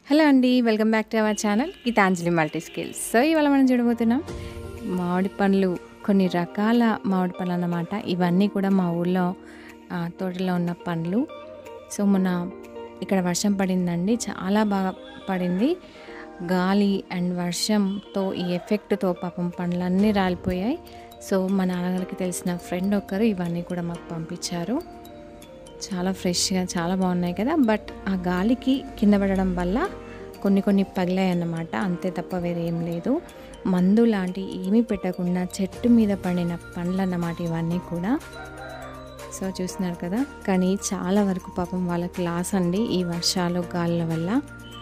Hello అండి welcome back to our channel Geetanjali multi skills so ఇవాళ మనం చూడబోతున్నాం మామిడి పండ్లు కొన్ని రకాల మామిడి పండ్లు అన్నమాట ఇవన్నీ కూడా మా ఊళ్ళో ఆ, తోటలో ఉన్న పండ్లు సో మొన్న ఇక్కడ వర్షం పడిందండి చాలా బాగా పడింది గాలి అండ్ వర్షంతో ఈ ఎఫెక్ట్తో పాపం పండ్లన్నీ రాలిపోయాయి సో మా నాన్నగారికి తెలిసిన ఫ్రెండ్ ఒకరు ఇవన్నీ కూడా మాకు పంపించారు చాలా ఫ్రెష్గా చాలా బాగున్నాయి కదా బట్ ఆ గాలికి కింద పడడం వల్ల కొన్ని కొన్ని పగిలాయి అన్నమాట అంతే తప్ప వేరే ఏం లేదు మందు లాంటి ఏమీ పెట్టకుండా చెట్టు మీద పడిన పండ్లు అన్నమాట ఇవన్నీ కూడా సో చూస్తున్నారు కదా కానీ చాలా వరకు పాపం వాళ్ళకి లాస్ అండి ఈ వర్షాలు గాలుల వల్ల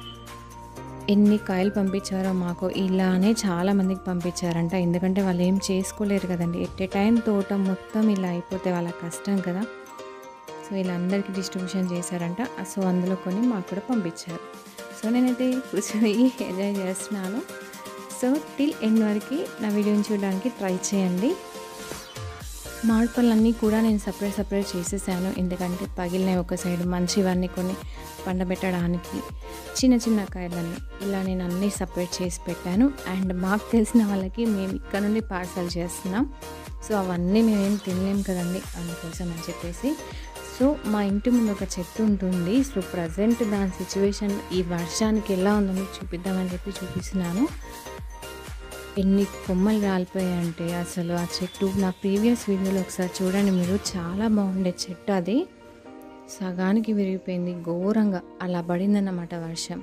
ఎన్ని కాయలు పంపించారో మాకు ఇలానే చాలా మందికి పంపించారంట ఎందుకంటే వాళ్ళు ఏం చేసుకోలేరు కదండి ఎట్ ఏ టైం తోట మొత్తం ఇలా అయిపోతే వాళ్ళ కష్టం కదా సో ఇలా అందరికీ డిస్ట్రిబ్యూషన్ చేశారంట సో అందులో కొన్ని మాకు కూడా పంపించారు సో నేనైతే కూర్చొని ఎంజాయ్ చేస్తున్నాను సో టిల్ ఎండ్ వరకు నా వీడియోని చూడడానికి ట్రై చేయండి మామిడి పళ్ళన్నీ కూడా నేను సపరేట్ సపరేట్ చేసేసాను ఎందుకంటే పగిలినాయి ఒక సైడ్ మంచివన్నీ కొన్ని పండబెట్టడానికి చిన్న చిన్న కాయలన్నీ ఇలా నేను అన్నీ సపరేట్ చేసి పెట్టాను అండ్ మాకు తెలిసిన వాళ్ళకి మేము ఇక్కడ నుండి పార్సల్ చేస్తున్నాం సో అవన్నీ మేమేం తినలేం కదండి అందుకోసం అని చెప్పేసి సో మా ఇంటి ముందు ఒక చెట్టు ఉంటుంది సో ప్రజెంట్ దాని సిచ్యువేషన్ ఈ వర్షానికి ఎలా ఉందో మీకు చూపిద్దామని చెప్పి చూపిస్తున్నాను ఎన్ని కొమ్మలు రాలిపోయాయంటే అసలు ఆ చెట్టు నా ప్రీవియస్ వీడియోలో ఒకసారి చూడండి మీరు చాలా బాగుండే చెట్టు అది సగానికి విరిగిపోయింది ఘోరంగా అలా పడిందన్నమాట వర్షం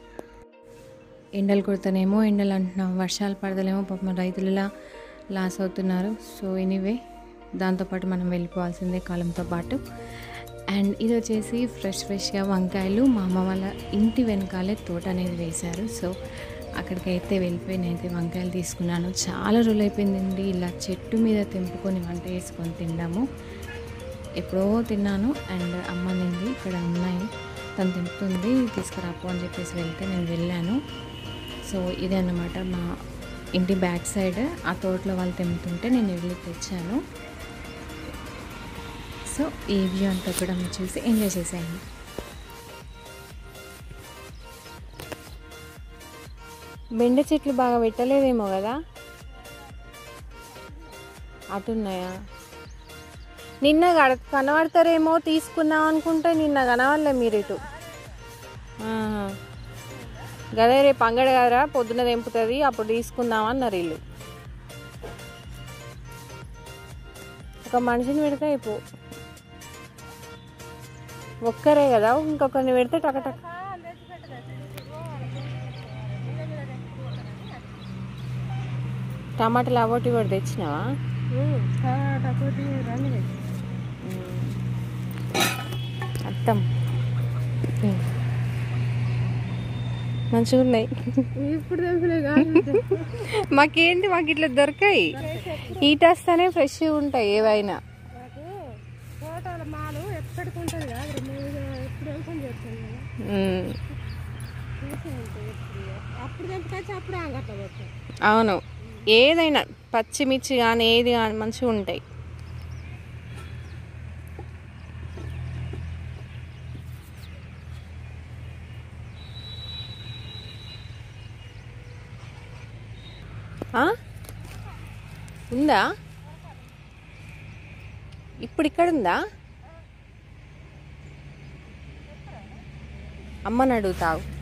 ఎండలు కొడతానేమో ఎండలు అంటున్నాం వర్షాలు పడతలేమో పాపం రైతులలా లాస్ అవుతున్నారు సో ఎనీవే దాంతోపాటు మనం వెళ్ళిపోవాల్సిందే కాలంతో పాటు అండ్ ఇది వచ్చేసి ఫ్రెష్ ఫ్రెష్గా వంకాయలు మా అమ్మ వాళ్ళ ఇంటి వెనకాలే తోట అనేది వేశారు సో అక్కడికైతే వెళ్ళిపోయి నేనైతే వంకాయలు తీసుకున్నాను చాలా రోజులు అయిపోయిందండి ఇలా చెట్టు మీద తెంపుకొని వంట వేసుకొని తిన్నాము ఎప్పుడో తిన్నాను అండ్ అమ్మ నింది ఇక్కడ ఉన్నాయి తను తెంపుతుంది తీసుకురాపో అని చెప్పేసి వెళ్తే నేను వెళ్ళాను సో ఇదే అన్నమాట మా ఇంటి బ్యాక్ సైడ్ ఆ తోటలో వాళ్ళు తెంపుతుంటే నేను వెళ్ళి తెచ్చాను సో ఈ వ్యూ అంతా కూడా మీరు చూసి ఎంజాయ్ చేసేయండి బెండ చెట్లు బాగా పెట్టలేదేమో కదా అటున్నాయా నిన్న గడ కనబడతారేమో తీసుకుందాం అనుకుంటే నిన్న కనవాలే మీరు ఇటు ఆహా. గదే రేపు అంగడి కదరా పొద్దున తెంపుతుంది అప్పుడు తీసుకుందాం అన్నారు వీళ్ళు ఒక మనిషిని పెడితే అయిపో ఒక్కరే కదా ఇంకొకరిని పెడితే టకటక టమాటాలు అవోటి కూడా తెచ్చినావా అర్థం మంచిగా ఉన్నాయి ఇప్పుడు తెలుసులే మాకేంటి మాకు ఇట్లా దొరకాయి హీట్ వస్తేనే ఫ్రెష్గా ఉంటాయి ఏవైనా నాకు ఫోటోల మాలు ఎక్కడికి ఉంటుంది కాదు మీరు ఎప్పుడు వెళ్తాం చేస్తాను కదా మ్మ్. చూసే ఉంటాయి ఎప్పుడు అప్పుడు తెంపుకొచ్చి అప్పుడే అంగట్లో పెట్టాం అవును ఏదైనా పచ్చిమిర్చి కానీ ఏది కానీ మంచిగా ఉంటాయి ఆ? ఉందా ఇప్పుడు ఇక్కడ ఉందా అమ్మని అడుగుతావు